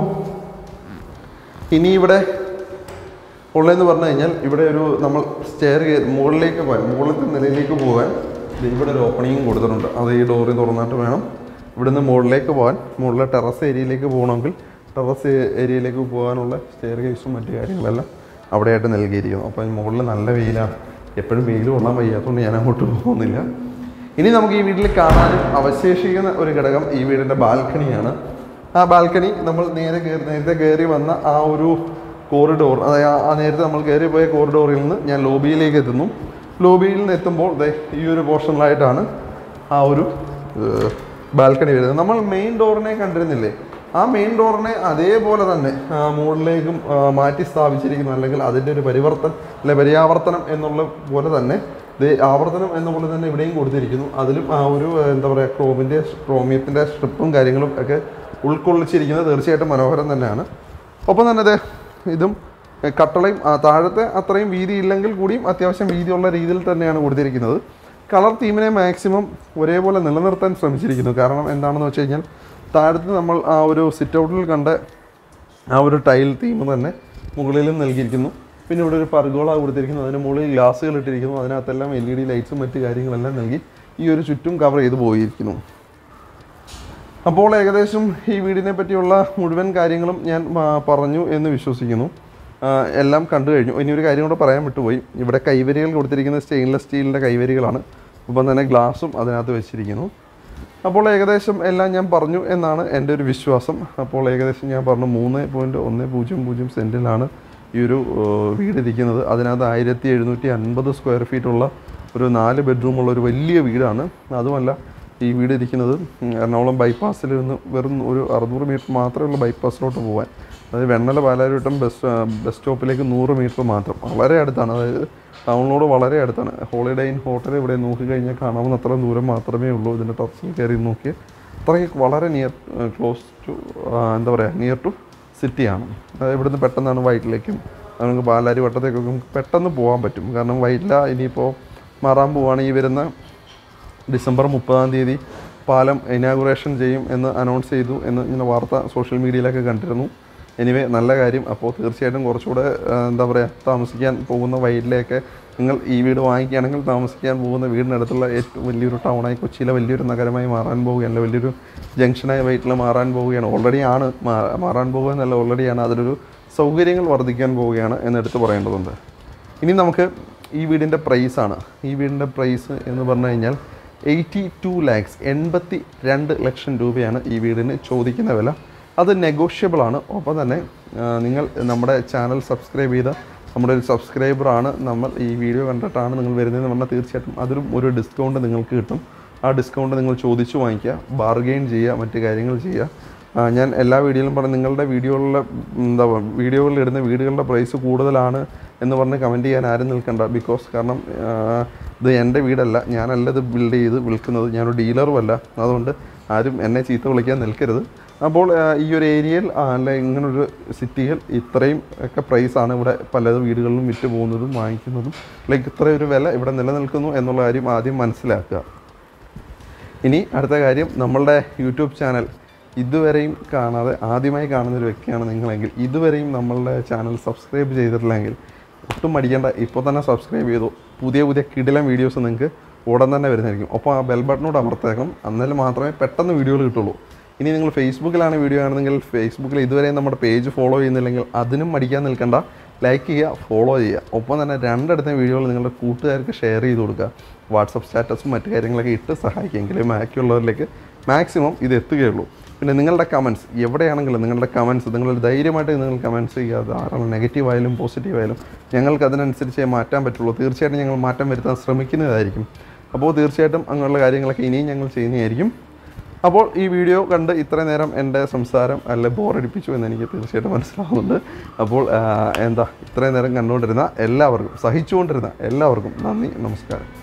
ഇനി ഇവിടെ ഉള്ളതെന്ന് പറഞ്ഞു കഴിഞ്ഞാൽ ഇവിടെ ഒരു നമ്മൾ സ്റ്റെയർ മുകളിലേക്ക് പോകാൻ മുകളിലത്തെ നിലയിലേക്ക് പോകാൻ ദേ ഇവിടെ ഒരു ഓപ്പണിങ്ങും കൊടുത്തിട്ടുണ്ട് അത് ഈ ഡോറിൽ തുറന്നിട്ട് വേണം ഇവിടുന്ന് മുകളിലേക്ക് പോകാൻ മുകളിലെ ടെറസ് ഏരിയയിലേക്ക് പോകണമെങ്കിൽ ടെറസ് ഏരിയയിലേക്ക് പോകാനുള്ള സ്റ്റെയർ കേസും മറ്റു കാര്യങ്ങളെല്ലാം അവിടെയായിട്ട് നൽകിയിരിക്കുന്നു അപ്പോൾ ഈ മുകളിൽ നല്ല വെയിലാണ് എപ്പോഴും വെയിൽ കൊള്ളാൻ വയ്യാത്തതുകൊണ്ട് ഞാൻ അങ്ങോട്ട് പോകുന്നില്ല ഇനി നമുക്ക് ഈ വീട്ടിൽ കാണാനും അവശേഷിക്കുന്ന ഒരു ഘടകം ഈ വീടിൻ്റെ ബാൽക്കണിയാണ് ആ ബാൽക്കണി നമ്മൾ നേരെ കയറി നേരത്തെ കയറി വന്ന ആ ഒരു കോറിഡോർ അതായത് ആ- ആ നേരത്തെ നമ്മൾ കയറി പോയ കോറിഡോറിൽ നിന്ന് ഞാൻ ലോബിയിലേക്ക് എത്തുന്നു ലോബിയിൽ നിന്ന് എത്തുമ്പോൾ ദേ ഈ ഒരു പോർഷനിലായിട്ടാണ് ആ ഒരു ബാൽക്കണി വരുന്നത് നമ്മൾ മെയിൻ ഡോറിനെ കണ്ടിരുന്നില്ലേ ആ മെയിൻ ഡോറിനെ അതേപോലെ തന്നെ ആ, മുകളിലേക്കും ആ, മാറ്റി സ്ഥാപിച്ചിരിക്കുന്നു അല്ലെങ്കിൽ അതിൻ്റെ ഒരു പരിവർത്തനം അല്ലെ പര്യാവർത്തനം എന്നുള്ള പോലെ തന്നെ ദേ ആവർത്തനം എന്ന പോലെ തന്നെ ഇവിടെയും കൊടുത്തിരിക്കുന്നു അതിലും ആ ഒരു ആ, എന്താ പറയുക ക്രോമിൻ്റെ ക്രോമിയത്തിൻ്റെ സ്ട്രിപ്പും കാര്യങ്ങളും ഒക്കെ ഉൾക്കൊള്ളിച്ചിരിക്കുന്നത് തീർച്ചയായിട്ടും മനോഹരം തന്നെയാണ് ഒപ്പം തന്നെ ദേ ഇതും എ, കട്ടളയും ആ, താഴത്തെ അത്രയും വീതി ഇല്ലെങ്കിൽ കൂടിയും അത്യാവശ്യം വീതിയുള്ള രീതിയിൽ തന്നെയാണ് കൊടുത്തിരിക്കുന്നത് കളർ തീമിനെ മാക്സിമം ഒരേപോലെ നിലനിർത്താൻ ശ്രമിച്ചിരിക്കുന്നു കാരണം എന്താണെന്ന് വെച്ച് കഴിഞ്ഞാൽ താഴത്ത് നമ്മൾ ആ ഒരു സിറ്റ് ഔട്ടിൽ കണ്ട ആ ഒരു ടൈൽ തീം തന്നെ മുകളിലും നൽകിയിരിക്കുന്നു പിന്നെ ഇവിടെ ഒരു പർഗോള കൊടുത്തിരിക്കുന്നു അതിന് മുകളിൽ ഗ്ലാസ്സുകൾ ഇട്ടിരിക്കുന്നു അതിനകത്തെല്ലാം എൽ ഇ ഡി ലൈറ്റ്സും മറ്റ് കാര്യങ്ങളെല്ലാം നൽകി ഈ ഒരു ചുറ്റും കവർ ചെയ്ത് പോയിരിക്കുന്നു അപ്പോൾ ഏകദേശം ഈ വീടിനെ പറ്റിയുള്ള മുഴുവൻ കാര്യങ്ങളും ഞാൻ ആ, പറഞ്ഞു എന്ന് വിശ്വസിക്കുന്നു ആ, എല്ലാം കണ്ടു കഴിഞ്ഞു ഇനി ഒരു കാര്യം കൂടെ പറയാൻ വിട്ടുപോയി ഇവിടെ കൈവരികൾ കൊടുത്തിരിക്കുന്നത് സ്റ്റെയിൻലെസ് സ്റ്റീലിൻ്റെ കൈവരികളാണ് ഒപ്പം തന്നെ ഗ്ലാസും അതിനകത്ത് വെച്ചിരിക്കുന്നു അപ്പോൾ ഏകദേശം എല്ലാം ഞാൻ പറഞ്ഞു എന്നാണ് എൻ്റെ ഒരു വിശ്വാസം അപ്പോൾ ഏകദേശം ഞാൻ പറഞ്ഞു മൂന്ന് പോയിൻറ്റ് ഒന്ന് പൂജ്യം പൂജ്യം സെൻറ്റിലാണ് ഈ ഒരു ഏഹ്, വീട് ഇരിക്കുന്നത് അതിനകത്ത് ആയിരത്തി എഴുന്നൂറ്റി അൻപത് സ്ക്വയർ ഫീറ്റുള്ള ഒരു നാല് ബെഡ്റൂമുള്ള ഒരു വലിയ വീടാണ് അതുമല്ല ഈ വീട് ഇരിക്കുന്നത് ഉം, എറണാകുളം ബൈപ്പാസിൽ നിന്ന് വെറും ഒരു അറുന്നൂറ് മീറ്റർ മാത്രമേ ഉള്ളൂ ബൈപ്പാസിലോട്ട് പോകാൻ അതായത് വെണ്ണല പാലാരിവട്ടം ബസ് ആ, ബസ് സ്റ്റോപ്പിലേക്ക് നൂറ് മീറ്റർ മാത്രം വളരെ അടുത്താണ് അതായത് ടൗണിനോട് വളരെ അടുത്താണ് ഹോളിഡേ ഇൻ ഹോട്ടൽ ഇവിടെ നോക്കി കഴിഞ്ഞാൽ കാണാവുന്ന അത്ര ദൂരം മാത്രമേ ഉള്ളൂ ഇതിൻ്റെ ടെറസിൽ കയറി നോക്കി അത്രയ്ക്ക് വളരെ നിയർ ക്ലോസ് ടു എന്താ പറയുക നിയർ ടു സിറ്റിയാണ് അതായത് ഇവിടുന്ന് പെട്ടെന്നാണ് വൈറ്റിലേക്കും നമുക്ക് പാലാരി വട്ടത്തേക്കൊക്കെ നമുക്ക് പെട്ടെന്ന് പോകാൻ പറ്റും കാരണം വൈറ്റില ഇനിയിപ്പോൾ മാറാൻ പോവുകയാണ് ഈ വരുന്ന ഡിസംബർ മുപ്പതാം തീയതി പാലം ഇനാഗുറേഷൻ ചെയ്യും എന്ന് അനൗൺസ് ചെയ്തു എന്ന് ഇങ്ങനെ വാർത്ത സോഷ്യൽ മീഡിയയിലൊക്കെ കണ്ടിരുന്നു എനിവേ നല്ല കാര്യം അപ്പോൾ തീർച്ചയായിട്ടും കുറച്ചുകൂടെ ആ, എന്താ പറയുക താമസിക്കാൻ പോകുന്ന വൈറ്റിലെയൊക്കെ നിങ്ങൾ ഈ വീട് വാങ്ങിക്കുകയാണെങ്കിൽ താമസിക്കാൻ പോകുന്ന വീടിനടുത്തുള്ള ഏറ്റവും വലിയൊരു ടൗണായി കൊച്ചിയിലെ വലിയൊരു നഗരമായി മാറാൻ പോവുകയാണ് അല്ല വലിയൊരു ജംഗ്ഷനായി വൈറ്റിൽ മാറാൻ പോവുകയാണ് ഓൾറെഡി ആണ് മാ- മാറാൻ പോകുക എന്നല്ല ഓൾറെഡിയാണ് അതിലൊരു സൗകര്യങ്ങൾ വർദ്ധിക്കാൻ പോവുകയാണ് എന്നെടുത്ത് പറയേണ്ടതുണ്ട് ഇനി നമുക്ക് ഈ വീടിൻ്റെ പ്രൈസാണ് ഈ വീടിൻ്റെ പ്രൈസ് എന്ന് പറഞ്ഞു കഴിഞ്ഞാൽ എയ്റ്റി ടു ലാക്സ് എൺപത്തി രണ്ട് ലക്ഷം രൂപയാണ് ഈ വീടിന് ചോദിക്കുന്ന വില അത് നെഗോഷ്യബിൾ ആണ് ഒപ്പം തന്നെ ആ, നിങ്ങൾ നമ്മുടെ ചാനൽ സബ്സ്ക്രൈബ് ചെയ്ത നമ്മുടെ ഒരു സബ്സ്ക്രൈബറാണ് നമ്മൾ ഈ വീഡിയോ കണ്ടിട്ടാണ് നിങ്ങൾ വരുന്നതെന്ന് പറഞ്ഞാൽ തീർച്ചയായിട്ടും അതിലും ഒരു ഡിസ്കൗണ്ട് നിങ്ങൾക്ക് കിട്ടും ആ ഡിസ്കൗണ്ട് നിങ്ങൾ ചോദിച്ചു വാങ്ങിക്കുക ബാർഗെയിൻ ചെയ്യുക മറ്റു കാര്യങ്ങൾ ചെയ്യുക ആ, ഞാൻ എല്ലാ വീഡിയോയിലും പറഞ്ഞ നിങ്ങളുടെ വീഡിയോകളിലെ എന്താ വീഡിയോകളിൽ ഇടുന്ന വീടുകളുടെ പ്രൈസ് കൂടുതലാണ് എന്ന് പറഞ്ഞ് കമൻറ്റ് ചെയ്യാൻ ആരും നിൽക്കണ്ട ബിക്കോസ് കാരണം ആ, ഇത് എൻ്റെ വീടല്ല ഞാനല്ല ഇത് ബിൽഡ് ചെയ്ത് വിൽക്കുന്നത് ഞാനൊരു ഡീലറും അല്ല അതുകൊണ്ട് ആരും എന്നെ ചീത്ത വിളിക്കാൻ നിൽക്കരുത് അപ്പോൾ ആ, ഈ ഒരു ഏരിയയിൽ ആ, അല്ല ഇങ്ങനൊരു സിറ്റിയിൽ ഇത്രയും ഒക്കെ പ്രൈസാണ് ഇവിടെ പല വീടുകളിലും വിറ്റ് പോകുന്നതും വാങ്ങിക്കുന്നതും ലൈക്ക് ഇത്രയൊരു വില ഇവിടെ നിലനിൽക്കുന്നു എന്നുള്ള കാര്യം ആദ്യം മനസ്സിലാക്കുക ഇനി അടുത്ത കാര്യം നമ്മളുടെ യൂട്യൂബ് ചാനൽ ഇതുവരെയും കാണാതെ ആദ്യമായി കാണുന്ന ഒരു വ്യക്തിയാണ് നിങ്ങളെങ്കിൽ ഇതുവരെയും നമ്മളുടെ ചാനൽ സബ്സ്ക്രൈബ് ചെയ്തിട്ടില്ലെങ്കിൽ ഒട്ടും മടിക്കേണ്ട ഇപ്പോൾ തന്നെ സബ്സ്ക്രൈബ് ചെയ്തു പുതിയ പുതിയ കിടിലം വീഡിയോസ് നിങ്ങൾക്ക് ഉടൻ തന്നെ വരുന്നതായിരിക്കും അപ്പോൾ ആ ബെൽ ബട്ടനോട് അമർത്തേക്കും എന്നാലും മാത്രമേ പെട്ടെന്ന് വീഡിയോകൾ കിട്ടുള്ളൂ ഇനി നിങ്ങൾ ഫേസ്ബുക്കിലാണ് വീഡിയോ കാണുന്നതെങ്കിൽ ഫേസ്ബുക്കിൽ ഇതുവരെ നമ്മുടെ പേജ് ഫോളോ ചെയ്യുന്നില്ലെങ്കിൽ അതിനും മടിക്കാൻ നിൽക്കണ്ട ലൈക്ക് ചെയ്യുക ഫോളോ ചെയ്യുക ഒപ്പം തന്നെ രണ്ടിടത്തെ വീഡിയോകൾ നിങ്ങളുടെ കൂട്ടുകാർക്ക് ഷെയർ ചെയ്ത് കൊടുക്കുക വാട്സപ്പ് സ്റ്റാറ്റസും മറ്റു കാര്യങ്ങളൊക്കെ ഇട്ട് സഹായിക്കുമെങ്കിൽ ബാക്കിയുള്ളവരിലേക്ക് മാക്സിമം ഇത് എത്തുകയുള്ളൂ പിന്നെ നിങ്ങളുടെ കമൻസ് എവിടെയാണെങ്കിലും നിങ്ങളുടെ കമൻസ് നിങ്ങൾ ധൈര്യമായിട്ട് നിങ്ങൾ കമൻസ് ചെയ്യുക ധാരാളം നെഗറ്റീവ് ആയാലും പോസിറ്റീവ് ആയാലും ഞങ്ങൾക്ക് അതിനനുസരിച്ചേ മാറ്റാൻ പറ്റുള്ളൂ തീർച്ചയായിട്ടും ഞങ്ങൾ മാറ്റം വരുത്താൻ ശ്രമിക്കുന്നതായിരിക്കും അപ്പോൾ തീർച്ചയായിട്ടും അങ്ങനെയുള്ള കാര്യങ്ങളൊക്കെ ഇനിയും ഞങ്ങൾ ചെയ്യുന്നതായിരിക്കും അപ്പോൾ ഈ വീഡിയോ കണ്ട് ഇത്രയും നേരം എൻ്റെ സംസാരം അല്ല ബോറടിപ്പിച്ചു എന്ന് എനിക്ക് തീർച്ചയായിട്ടും മനസ്സിലാവുന്നുണ്ട് അപ്പോൾ ആ, എന്താ ഇത്രയും നേരം കണ്ടുകൊണ്ടിരുന്ന എല്ലാവർക്കും സഹിച്ചുകൊണ്ടിരുന്ന എല്ലാവർക്കും നന്ദി നമസ്കാരം